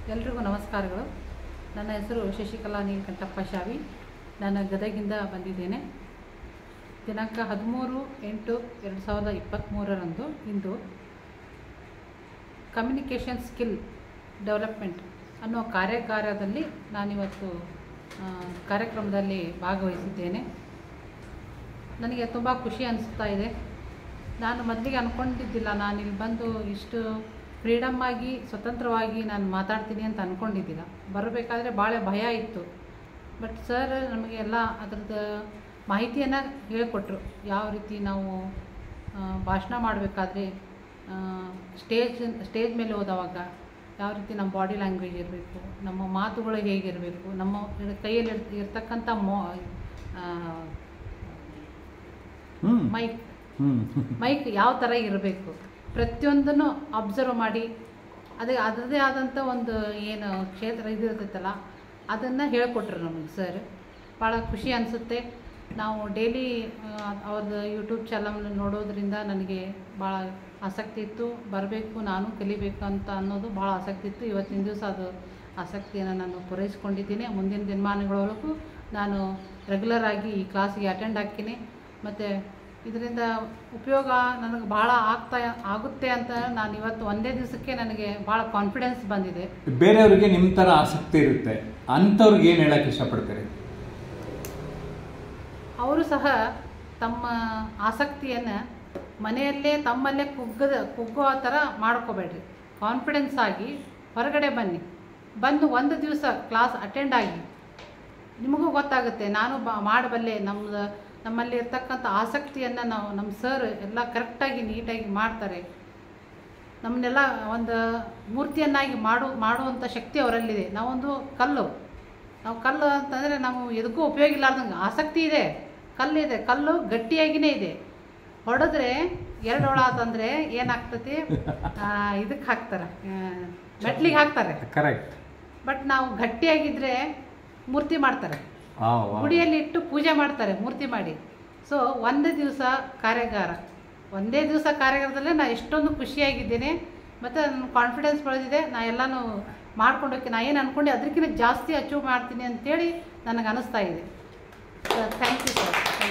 ಎಲ್ರಿಗೂ ನಮಸ್ಕಾರಗಳು ನನ್ನ ಹೆಸರು ಶಶಿಕಲಾ ನೀಲಕಂಠಪ್ಪ ಶಾವಿ ನಾನು ಗದಗಿಂದ ಬಂದಿದ್ದೇನೆ ದಿನಾಂಕ ಹದಿಮೂರು ಎಂಟು ಎರಡು ಸಾವಿರದ ಇಪ್ಪತ್ತ್ಮೂರರಂದು ಇಂದು ಕಮ್ಯುನಿಕೇಷನ್ ಸ್ಕಿಲ್ ಡೆವಲಪ್ಮೆಂಟ್ ಅನ್ನೋ ಕಾರ್ಯಾಗಾರದಲ್ಲಿ ನಾನಿವತ್ತು ಆ, ಕಾರ್ಯಕ್ರಮದಲ್ಲಿ ಭಾಗವಹಿಸಿದ್ದೇನೆ ನನಗೆ ತುಂಬ ಖುಷಿ ಅನಿಸ್ತಾ ಇದೆ ನಾನು ಮೊದಲಿಗೆ ಅಂದ್ಕೊಂಡಿದ್ದಿಲ್ಲ ನಾನು ಇಲ್ಲಿ ಬಂದು ಇಷ್ಟು ಫ್ರೀಡಮ್ ಆಗಿ ಸ್ವತಂತ್ರವಾಗಿ ನಾನು ಮಾತಾಡ್ತೀನಿ ಅಂತ ಅಂದ್ಕೊಂಡಿದ್ದಿಲ್ಲ ಬರಬೇಕಾದ್ರೆ ಭಾಳ ಭಯ ಇತ್ತು ಬಟ್ ಸರ್ ನಮಗೆ ಎಲ್ಲ ಅದ್ರದ್ದು ಮಾಹಿತಿಯನ್ನು ಹೇಳಿಕೊಟ್ರು ಯಾವ ರೀತಿ ನಾವು ಆ, ಭಾಷಣ ಮಾಡಬೇಕಾದ್ರೆ ಸ್ಟೇಜ್ ಸ್ಟೇಜ್ ಮೇಲೆ ಹೋದವಾಗ ಯಾವ ರೀತಿ ನಮ್ಮ ಬಾಡಿ ಲ್ಯಾಂಗ್ವೇಜ್ ಇರಬೇಕು ನಮ್ಮ ಮಾತುಗಳು ಹೇಗಿರಬೇಕು ನಮ್ಮ ಕೈಯಲ್ಲಿ ಇರ್- ಇರ್ತಕ್ಕಂಥ ಮೋ ಆ, ಹ್ಮ್ ಮೈಕ್ ಹ್ಮ್ ಮೈಕ್ ಯಾವ ಥರ ಇರಬೇಕು ಪ್ರತಿಯೊಂದನ್ನು ಅಬ್ಸರ್ವ್ ಮಾಡಿ ಅದೇ ಅದರದೇ ಆದಂಥ ಒಂದು ಏನು ಕ್ಷೇತ್ರ ಇದು ಇರ್ತೈತಲ್ಲ ಅದನ್ನು ಹೇಳ್ಕೊಟ್ರು ನಮಗೆ ಸರ್ ಭಾಳ ಖುಷಿ ಅನಿಸುತ್ತೆ ನಾವು ಡೈಲಿ ಅವ್ರದ್ದು ಯೂಟ್ಯೂಬ್ ಚಾನಲ್ ನೋಡೋದ್ರಿಂದ ನನಗೆ ಭಾಳ ಆಸಕ್ತಿ ಇತ್ತು ಬರಬೇಕು ನಾನು ಕಲಿಬೇಕು ಅಂತ ಅನ್ನೋದು ಭಾಳ ಆಸಕ್ತಿ ಇತ್ತು ಇವತ್ತಿನ ದಿವಸ ಅದು ಆಸಕ್ತಿಯನ್ನು ನಾನು ಪೂರೈಸ್ಕೊಂಡಿದ್ದೀನಿ ಮುಂದಿನ ದಿನಮಾನಗಳವರೆಗೂ ನಾನು ರೆಗ್ಯುಲರ್ ಆಗಿ ಈ ಕ್ಲಾಸಿಗೆ ಅಟೆಂಡ್ ಆಗ್ತೀನಿ ಮತ್ತು ಇದರಿಂದ ಉಪಯೋಗ ನನಗೆ ಭಾಳ ಆಗ್ತಾ ಆಗುತ್ತೆ ಅಂತ ನಾನು ಇವತ್ತು ಒಂದೇ ದಿವಸಕ್ಕೆ ನನಗೆ ಭಾಳ ಕಾನ್ಫಿಡೆನ್ಸ್ ಬಂದಿದೆ ಬೇರೆಯವರಿಗೆ ನಿಮ್ಮ ಥರ ಆಸಕ್ತಿ ಇರುತ್ತೆ ಅಂಥವ್ರಿಗೆ ಏನು ಹೇಳಕ್ಕೆ ಇಷ್ಟಪಡ್ತೀರಿ ಅವರು ಸಹ ತಮ್ಮ ಆಸಕ್ತಿಯನ್ನು ಮನೆಯಲ್ಲೇ ತಮ್ಮಲ್ಲೇ ಕುಗ್ಗದ ಕುಗ್ಗೋ ಥರ ಮಾಡ್ಕೋಬೇಡ್ರಿ ಕಾನ್ಫಿಡೆನ್ಸ್ ಆಗಿ ಹೊರಗಡೆ ಬನ್ನಿ ಬಂದು ಒಂದು ದಿವಸ ಕ್ಲಾಸ್ ಅಟೆಂಡ್ ಆಗಿ ನಿಮಗೂ ಗೊತ್ತಾಗುತ್ತೆ ನಾನು ಬ ಮಾಡಬಲ್ಲೆ ನಮ್ಮದು ನಮ್ಮಲ್ಲಿ ಇರ್ತಕ್ಕಂಥ ಆಸಕ್ತಿಯನ್ನು ನಾವು ನಮ್ಮ ಸರ್ ಎಲ್ಲ ಕರೆಕ್ಟಾಗಿ ನೀಟಾಗಿ ಮಾಡ್ತಾರೆ ನಮ್ಮನ್ನೆಲ್ಲ ಒಂದು ಮೂರ್ತಿಯನ್ನಾಗಿ ಮಾಡು ಮಾಡುವಂಥ ಶಕ್ತಿ ಅವರಲ್ಲಿದೆ ನಾವೊಂದು ಕಲ್ಲು ನಾವು ಕಲ್ಲು ಅಂತಂದರೆ ನಾವು ಎದಕ್ಕೂ ಉಪಯೋಗ ಇಲ್ಲಾರ್ದಂಗೆ ಆಸಕ್ತಿ ಇದೆ ಕಲ್ಲಿದೆ ಕಲ್ಲು ಗಟ್ಟಿಯಾಗಿಯೇ ಇದೆ ಹೊಡೆದ್ರೆ ಎರಡು ಹೊಳ ಅಂತಂದರೆ ಏನಾಗ್ತತಿ ಇದಕ್ಕೆ ಹಾಕ್ತಾರೆ ಮೆಟ್ಲಿಗೆ ಹಾಕ್ತಾರೆ ಕರೆಕ್ಟ್ ಬಟ್ ನಾವು ಗಟ್ಟಿಯಾಗಿದ್ದರೆ ಮೂರ್ತಿ ಮಾಡ್ತಾರೆ ಗುಡಿಯಲ್ಲಿ ಇಟ್ಟು ಪೂಜೆ ಮಾಡ್ತಾರೆ ಮೂರ್ತಿ ಮಾಡಿ ಸೊ ಒಂದೇ ದಿವಸ ಕಾರ್ಯಾಗಾರ ಒಂದೇ ದಿವಸ ಕಾರ್ಯಾಗಾರದಲ್ಲೇ ನಾ ಎಷ್ಟೊಂದು ಖುಷಿಯಾಗಿದ್ದೇನೆ ಮತ್ತು ನನ್ನ ಕಾನ್ಫಿಡೆನ್ಸ್ ಬೆಳೆದಿದೆ ನಾ ಎಲ್ಲನೂ ಮಾಡ್ಕೊಂಡೋಗಿ ನಾ ಏನು ಅಂದ್ಕೊಂಡೆ ಅದಕ್ಕಿಂತ ಜಾಸ್ತಿ ಅಚೀವ್ ಮಾಡ್ತೀನಿ ಅಂತೇಳಿ ನನಗೆ ಅನಿಸ್ತಾ ಇದೆ ಥ್ಯಾಂಕ್ ಯು ಸರ್